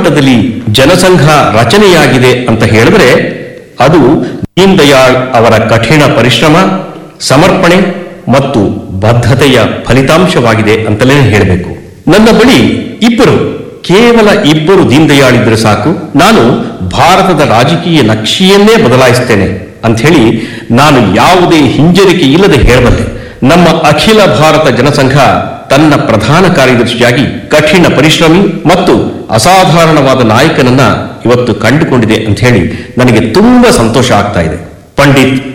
ಮಟ್ಟದಲ್ಲಿ ಜನಸಂಘ ರಚನೆಯಾಗಿದೆ ಅಂತ ಹೇಳಿದ್ರೆ ಅದು ದೀನ್ ದಯಾಳ್ ಅವರ ಕಠಿಣ ಪರಿಶ್ರಮ ಸಮರ್ಪಣೆ ಮತ್ತು ಬದ್ಧತೆಯ ಫಲಿತಾಂಶವಾಗಿದೆ ಅಂತಲೇ ಹೇಳಬೇಕು ನನ್ನ ಬಳಿ ಇಬ್ಬರು ಕೇವಲ ಇಬ್ಬರು ದೀನ್ ದಯಾಳ್ ಇದ್ರೆ ಸಾಕು ನಾನು ಭಾರತದ ರಾಜಕೀಯ ನಕ್ಷೆಯನ್ನೇ ಬದಲಾಯಿಸ್ತೇನೆ ಅಂತ ಹೇಳಿ ನಾನು ಯಾವುದೇ ಹಿಂಜರಿಕೆ ಇಲ್ಲದೆ ಹೇಳಬಲ್ಲೆ ನಮ್ಮ ಅಖಿಲ ಭಾರತ ಜನಸಂಘ ತನ್ನ ಪ್ರಧಾನ ಕಾರ್ಯದರ್ಶಿಯಾಗಿ ಕಠಿಣ ಪರಿಶ್ರಮಿ ಮತ್ತು ಅಸಾಧಾರಣವಾದ ನಾಯಕನನ್ನ ಇವತ್ತು ಕಂಡುಕೊಂಡಿದೆ ಅಂತ ಹೇಳಿ ನನಗೆ ತುಂಬಾ ಸಂತೋಷ ಆಗ್ತಾ ಇದೆ ಪಂಡಿತ್